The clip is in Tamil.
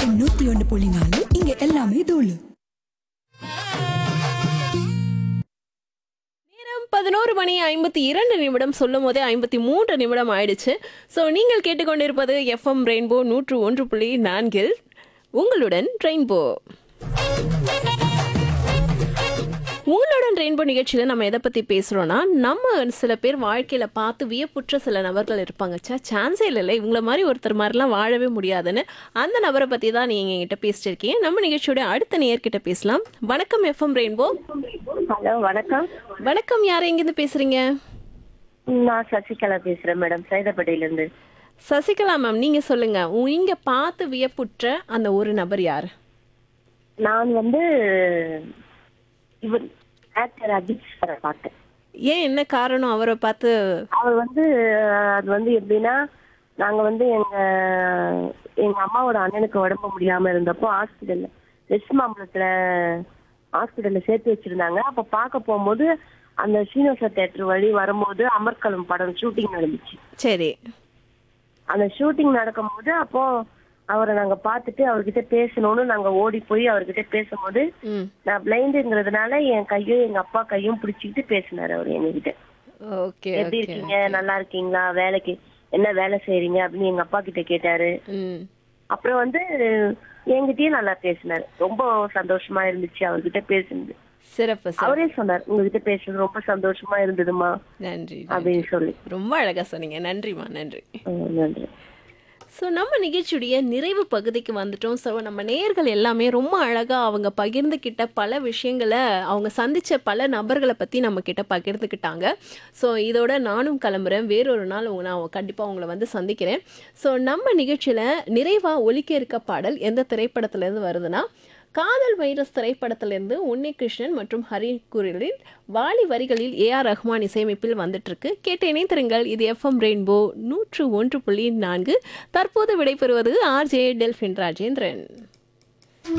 எஃப்எம் நூத்தி ஒன்று புள்ளி நாலு இங்க எல்லாமே தூளு நேரம் பதினோரு மணி ஐம்பத்தி இரண்டு நிமிடம் சொல்லும் போதே ஐம்பத்தி மூன்று நிமிடம் ஆயிடுச்சு ஸோ நீங்கள் கேட்டுக்கொண்டிருப்பது எஃப்எம் ரெயின்போ நூற்று ஒன்று புள்ளி நான்கில் உங்களுடன் ரெயின்போ உங்களுடன் ரெயின்போ நிகழ்ச்சியில் நம்ம எதை பற்றி பேசுகிறோன்னா நம்ம சில பேர் வாழ்க்கையில் பார்த்து வியப்புற்ற சில நபர்கள் இருப்பாங்க சே சான்ஸே இல்லை இவங்கள மாதிரி ஒருத்தர் மாதிரிலாம் வாழவே முடியாதுன்னு அந்த நபரை பற்றி தான் நீங்கள் எங்கிட்ட பேசிட்டு இருக்கீங்க நம்ம நிகழ்ச்சியோட அடுத்த நேயர்கிட்ட பேசலாம் வணக்கம் எஃப்எம் ரெயின்போ ஹலோ வணக்கம் வணக்கம் யார் எங்கேருந்து பேசுகிறீங்க நான் சசிகலா பேசுறேன் மேடம் சைதாப்பேட்டையில இருந்து சசிகலா மேம் நீங்க சொல்லுங்க நீங்க பார்த்து வியப்புற்ற அந்த ஒரு நபர் யார் நான் வந்து இவர் ஆக்டர் அஜித் சாரை பார்த்தேன் ஏன் என்ன காரணம் அவரை பார்த்து அவர் வந்து அது வந்து எப்படின்னா நாங்க வந்து எங்க எங்க அம்மாவோட அண்ணனுக்கு உடம்பு முடியாம இருந்தப்போ ஹாஸ்பிட்டல்ல வெஸ்ட் மாம்பலத்துல ஹாஸ்பிட்டல்ல சேர்த்து வச்சிருந்தாங்க அப்ப பார்க்க போகும்போது அந்த சீனிவாசா தேட்டர் வழி வரும்போது அமர்கலம் படம் ஷூட்டிங் நடந்துச்சு சரி அந்த ஷூட்டிங் நடக்கும்போது அப்போ அவரை நாங்க பார்த்துட்டு அவர்கிட்ட பேசணும்னு நாங்க ஓடி போய் அவர்கிட்ட பேசும்போது ம் நான் பிளைண்டுங்கிறதுனால என் கையும் எங்க அப்பா கையும் பிடிச்சிக்கிட்டு பேசினாரு அவர் எங்ககிட்ட ஓகே எப்படி ஓகே இருக்கீங்க நல்லா இருக்கீங்களா வேலைக்கு என்ன வேலை செய்றீங்க அப்படின்னு எங்க அப்பா கிட்ட கேட்டாரு ம் அப்புறம் வந்து என்கிட்டயும் நல்லா பேசினாரு ரொம்ப சந்தோஷமா இருந்துச்சு அவர்கிட்ட பேசுனது சிறப்பு சார் அவரே சொன்னார் உங்ககிட்ட பேசுனது ரொம்ப சந்தோஷமா இருந்ததுமா நன்றி அப்படின்னு சொல்லி ரொம்ப அழகா சொன்னீங்க நன்றிம்மா நன்றி அஹ் நன்றி ஸோ நம்ம நிகழ்ச்சியுடைய நிறைவு பகுதிக்கு வந்துட்டோம் ஸோ நம்ம நேர்கள் எல்லாமே ரொம்ப அழகாக அவங்க பகிர்ந்துக்கிட்ட பல விஷயங்களை அவங்க சந்தித்த பல நபர்களை பற்றி நம்ம கிட்ட பகிர்ந்துக்கிட்டாங்க ஸோ இதோட நானும் கிளம்புறேன் வேறொரு நாள் உங்க நான் கண்டிப்பாக உங்களை வந்து சந்திக்கிறேன் ஸோ நம்ம நிகழ்ச்சியில் நிறைவாக ஒலிக்க இருக்க பாடல் எந்த திரைப்படத்துலேருந்து வருதுன்னா காதல் வைரஸ் திரைப்படத்திலிருந்து உன்னி கிருஷ்ணன் மற்றும் ஹரி குரலில் வாலி வரிகளில் ஏ ஆர் ரஹ்மான் இசையமைப்பில் வந்துட்டு இருக்கு கேட்டு இணைத்திருங்கள் இது எஃப்எம் ரெயின்போ நூற்று ஒன்று புள்ளி நான்கு தற்போது விடைபெறுவது ஆர்ஜே டெல்பின் ராஜேந்திரன்